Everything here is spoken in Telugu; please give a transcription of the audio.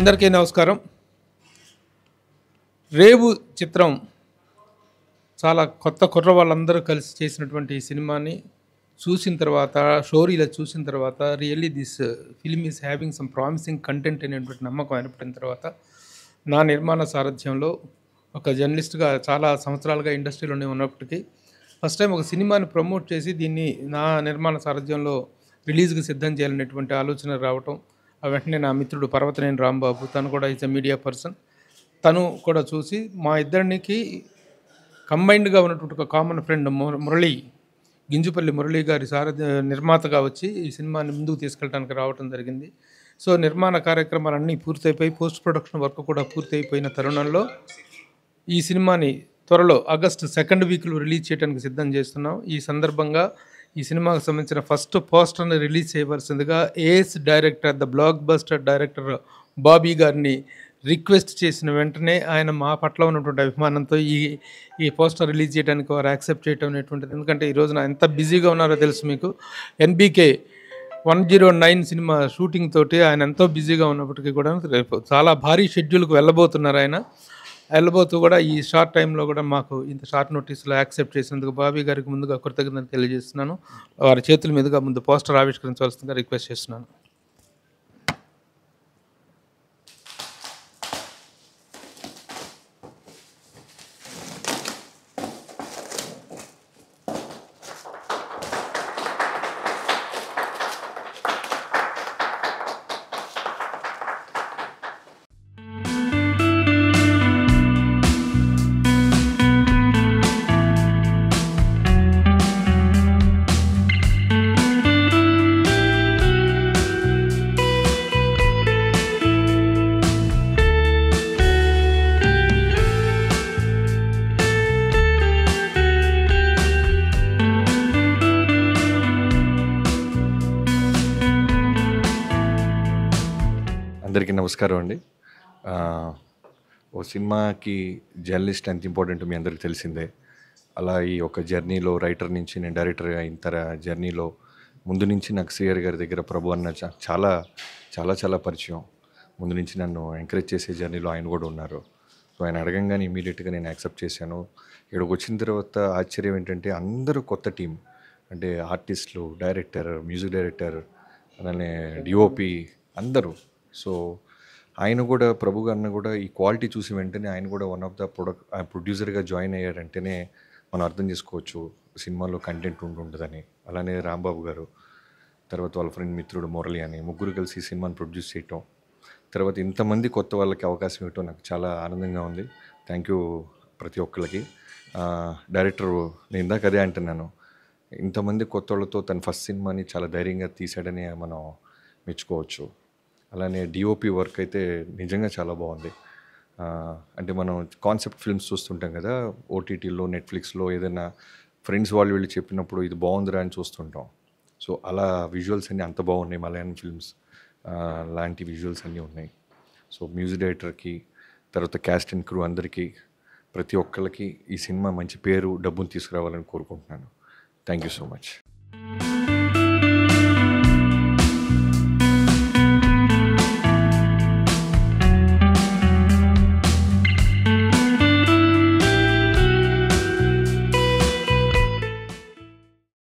అందరికీ నమస్కారం రేవు చిత్రం చాలా కొత్త కుర్ర వాళ్ళందరూ కలిసి చేసినటువంటి ఈ సినిమాని చూసిన తర్వాత స్టోరీలో చూసిన తర్వాత really this film is having some promising content అనేటువంటి నమ్మకం ఏర్పడిన తర్వాత నా నిర్మాణ సారథ్యంలో ఒక జర్నలిస్ట్గా చాలా సంవత్సరాలుగా ఇండస్ట్రీలోనే ఉన్నప్పటికీ ఫస్ట్ టైం ఒక సినిమాని ప్రమోట్ చేసి దీన్ని నా నిర్మాణ సారథ్యంలో రిలీజ్కి సిద్ధం చేయాలనేటువంటి ఆలోచన రావటం ఆ వెంటనే నా మిత్రుడు పర్వతనేని రాంబాబు తను కూడా ఈజ్ అ మీడియా పర్సన్ తను కూడా చూసి మా ఇద్దరికి కంబైన్డ్గా ఉన్నటువంటి ఒక కామన్ ఫ్రెండ్ ము- మురళి గింజుపల్లి మురళి గారి సారథ్య నిర్మాతగా వచ్చి ఈ సినిమాని ముందుకు తీసుకెళ్ళడానికి రావడం జరిగింది సో నిర్మాణ కార్యక్రమాలన్నీ పూర్తయిపోయి పోస్ట్ ప్రొడక్షన్ వర్క్ కూడా పూర్తయిపోయిన తరుణంలో ఈ సినిమాని త్వరలో ఆగస్టు సెకండ్ వీక్లో రిలీజ్ చేయడానికి సిద్ధం చేస్తున్నాం ఈ సందర్భంగా ఈ సినిమాకు సంబంధించిన ఫస్ట్ పోస్టర్ని రిలీజ్ చేయవలసిందిగా as director the blockbuster director Bobby గారిని రిక్వెస్ట్ చేసిన వెంటనే ఆయన మా పట్ల ఉన్నటువంటి అభిమానంతో ఈ ఈ పోస్టర్ రిలీజ్ చేయడానికి వారు యాక్సెప్ట్ చేయడం అనేటువంటిది ఎందుకంటే ఈ రోజున ఎంత బిజీగా ఉన్నారో తెలుసు మీకు ఎన్బీకే వన్ జీరో నైన్ సినిమా షూటింగ్ తోటి ఆయన ఎంతో బిజీగా ఉన్నప్పటికీ కూడా రేపు చాలా భారీ షెడ్యూల్కి వెళ్ళబోతున్నారు ఆయన వెళ్ళబోతూ కూడా ఈ షార్ట్ టైంలో కూడా మాకు ఇంత షార్ట్ నోటీస్లో యాక్సెప్ట్ చేసినందుకు బాబీ గారికి ముందుగా కృతజ్ఞతలు తెలియజేస్తున్నాను వారి చేతుల మీదుగా ముందు పోస్టర్ ఆవిష్కరించవలసిందిగా రిక్వెస్ట్ చేస్తున్నాను అందరికీ నమస్కారం అండి ఆ, ఓ సినిమాకి జర్నలిస్ట్ ఎంత ఇంపార్టెంట్ మీ అందరికీ తెలిసిందే అలా ఈ ఒక జర్నీలో రైటర్ నుంచి నేను డైరెక్టర్ అయిన తర జర్నీలో ముందు నుంచి నాకు సిఆర్ గారి దగ్గర ప్రభు అన్న చా- చాలా చాలా చాలా పరిచయం ముందు నుంచి నన్ను ఎంకరేజ్ చేసే జర్నీలో ఆయన కూడా ఉన్నారు సో ఆయన అడగంగానే ఇమీడియట్గా నేను యాక్సెప్ట్ చేశాను ఇక్కడికి వచ్చిన తర్వాత ఆశ్చర్యం ఏంటంటే అందరూ కొత్త టీం అంటే ఆర్టిస్టులు డైరెక్టర్ మ్యూజిక్ డైరెక్టర్ అలానే డిఓపి అందరూ సో ఆయన కూడా ప్రభు గారిని కూడా ఈ క్వాలిటీ చూసి వెంటనే ఆయన కూడా వన్ ఆఫ్ ద ప్రొడక్ట్ ప్రొడ్యూసర్గా జాయిన్ అయ్యారంటేనే మనం అర్థం చేసుకోవచ్చు సినిమాలో కంటెంట్ ఉంటుంటుందని అలానే రాంబాబు గారు తర్వాత వాళ్ళ ఫ్రెండ్ మిత్రుడు మురళి అని ముగ్గురు కలిసి ఈ సినిమాని ప్రొడ్యూస్ చేయటం తర్వాత ఇంతమంది కొత్త వాళ్ళకి అవకాశం ఇవ్వటం నాకు చాలా ఆనందంగా ఉంది థ్యాంక్ యూ ప్రతి ఒక్కరికి ఆ, డైరెక్టర్ నేను ఇందాక అదే అంటున్నాను ఇంతమంది కొత్త వాళ్ళతో తన ఫస్ట్ సినిమాని చాలా ధైర్యంగా తీసాడని మనం మెచ్చుకోవచ్చు అలానే డిఓపి వర్క్ అయితే నిజంగా చాలా బాగుంది ఆ, అంటే మనం కాన్సెప్ట్ ఫిల్మ్స్ చూస్తుంటాం కదా ఓటీటీలో నెట్ఫ్లిక్స్లో ఏదైనా ఫ్రెండ్స్ వాళ్ళు వీళ్ళు చెప్పినప్పుడు ఇది బాగుందిరా అని చూస్తుంటాం సో అలా విజువల్స్ అన్నీ అంత బాగున్నాయి మలయాళం ఫిల్మ్స్ లాంటి విజువల్స్ అన్నీ ఉన్నాయి సో మ్యూజిక్ డైరెక్టర్కి తర్వాత క్యాస్ట్ అండ్ క్రూ అందరికీ ప్రతి ఒక్కళ్ళకి ఈ సినిమా మంచి పేరు డబ్బును తీసుకురావాలని కోరుకుంటున్నాను థ్యాంక్ యూ సో మచ్